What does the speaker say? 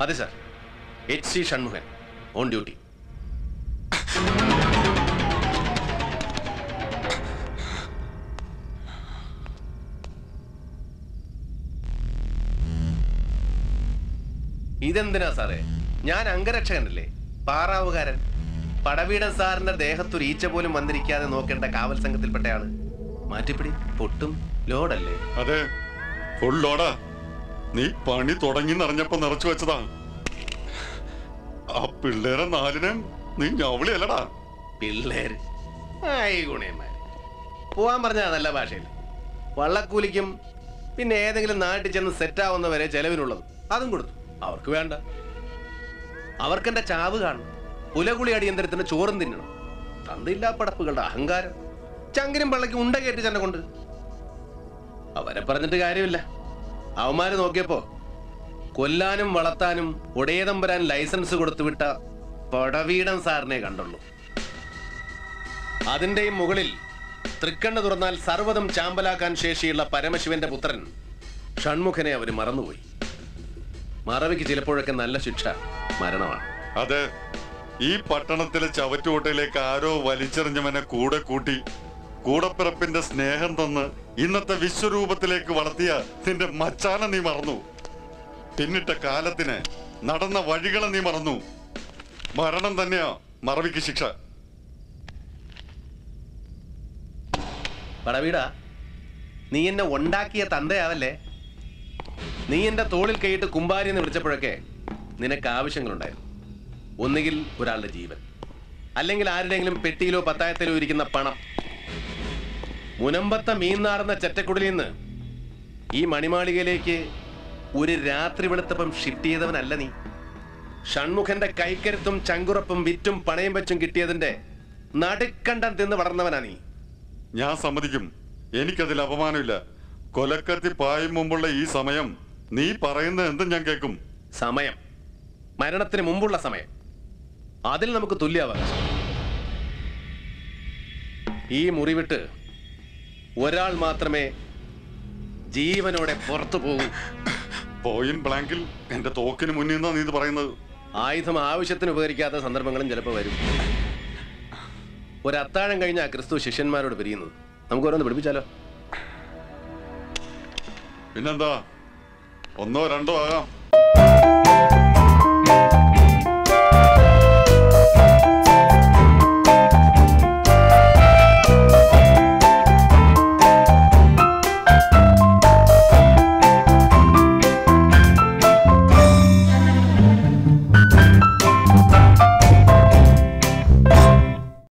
അതെ sir H C Shanmukhan on duty ഇതെന്തിനാ സാറേ ഞാൻ അംഗരക്ഷകനല്ലേ പാറാവുകാരൻ പടവീടൻ സാറിന്റെ ദേഹത്തൊരു ഈച്ച പോലും വന്നിരിക്കാതെ നോക്കേണ്ട കാവൽ സംഘത്തിൽപ്പെട്ടയാള് മാറ്റിപ്പിടി പൊട്ടും ലോഡല്ലേ അതെ ഫുൾ ലോഡാ നീ പണി തുടങ്ങി നിറഞ്ഞപ്പോ നിറച്ചു വെച്ചതാ ആ പിള്ളേരെ നാലിനെ നീ ഞവളിയല്ലടാ പിള്ളേര് ആയി ഗുണയന്മാര് പോവാൻ പറഞ്ഞാ നല്ല ഭാഷയിൽ വള്ളക്കൂലിക്കും പിന്നെ ഏതെങ്കിലും നാട്ടിൽ ചെന്ന് സെറ്റാവുന്നവരെ ചെലവിനുള്ളത് അതും കൊടുത്തു അവർക്ക് വേണ്ട അവർക്കെന്റെ ചാവ് കാണണം പുലകുളി അടിയന്തരത്തിന് ചോറും തിന്നണം തന്തില്ലാ പടപ്പുകളുടെ അഹങ്കാരം ചങ്കിനും പള്ളയ്ക്കും ഉണ്ട കയറ്റി തന്നെ കൊണ്ട് അവരെ പറഞ്ഞിട്ട് കാര്യമില്ല അവന്മാര് നോക്കിയപ്പോ കൊല്ലാനും വളർത്താനും ഒടേതമ്പരാൻ ലൈസൻസ് കൊടുത്തുവിട്ട പടവീടൻ സാറിനെ കണ്ടുള്ളൂ അതിന്റെയും മുകളിൽ തൃക്കണ്ണ് തുറന്നാൽ സർവ്വതും ചാമ്പലാക്കാൻ ശേഷിയുള്ള പരമശിവന്റെ പുത്രൻ ഷൺമുഖനെ അവർ മറന്നുപോയി മറവിക്ക് ചിലപ്പോഴൊക്കെ നല്ല ശിക്ഷ മരണമാണ് അതെ ഈ പട്ടണത്തിലെ ചവറ്റുകൊട്ടയിലേക്ക് ആരോ വലിച്ചെറിഞ്ഞവനെ കൂടെ കൂട്ടി കൂടപ്പിറപ്പിന്റെ സ്നേഹം തന്ന് ഇന്നത്തെ വിശ്വരൂപത്തിലേക്ക് വളർത്തിയ നിന്റെ മച്ചാനെ നീ മറന്നു പിന്നിട്ട കാലത്തിന് നടന്ന വഴികളെ നീ മറന്നു മരണം തന്നെയാ മറവിക്ക് ശിക്ഷ പടവീടാ നീ എന്നെ ഉണ്ടാക്കിയ തന്തയാവല്ലേ നീ എന്റെ തോളിൽ കൈയിട്ട് കുമ്പാരി എന്ന് വിളിച്ചപ്പോഴൊക്കെ നിനക്ക് ആവശ്യങ്ങളുണ്ടായിരുന്നു ഒന്നുകിൽ ഒരാളുടെ ജീവൻ അല്ലെങ്കിൽ ആരുടെയെങ്കിലും പെട്ടിയിലോ പത്തായത്തിലോ ഇരിക്കുന്ന പണം മുനമ്പത്തെ മീൻനാടുന്ന ചെറ്റക്കുടലിൽ നിന്ന് ഈ മണിമാളികയിലേക്ക് ഒരു രാത്രി വെളുത്തപ്പം ഷിഫ്റ്റ് ചെയ്തവനല്ല നീ ഷൺമുഖന്റെ കൈക്കരുത്തും ചങ്കുറപ്പും വിറ്റും പണയം വെച്ചും കിട്ടിയതിന്റെ നടുക്കണ്ടം തിന്ന് വളർന്നവനാ നീ ഞാൻ സമ്മതിക്കും എനിക്കതിൽ അപമാനമില്ല കൊലക്കത്തി പായും മുമ്പുള്ള ഈ സമയം നീ പറയുന്നത് എന്തും ഞാൻ കേൾക്കും സമയം മരണത്തിന് മുമ്പുള്ള സമയം അതിൽ നമുക്ക് തുല്യാവകാശം ഈ മുറി വിട്ട് ഒരാൾ മാത്രമേ ജീവനോടെ പുറത്തു പോകൂ പോയിന്റ് ബ്ലാങ്കിൽ എന്റെ തോക്കിന് മുന്നിൽ നിന്നാ നീ ഇത് പറയുന്നത് ആയുധം ആവശ്യത്തിന് ഉപകരിക്കാത്ത സന്ദർഭങ്ങളും ചിലപ്പോൾ വരും ഒരു അത്താഴം കഴിഞ്ഞാൽ ക്രിസ്തു ശിഷ്യന്മാരോട് പിരിയുന്നത് നമുക്ക് ഓരോന്ന് പിടിപ്പിച്ചാലോ പിന്നെന്താ ഒന്നോ രണ്ടോ ആകാം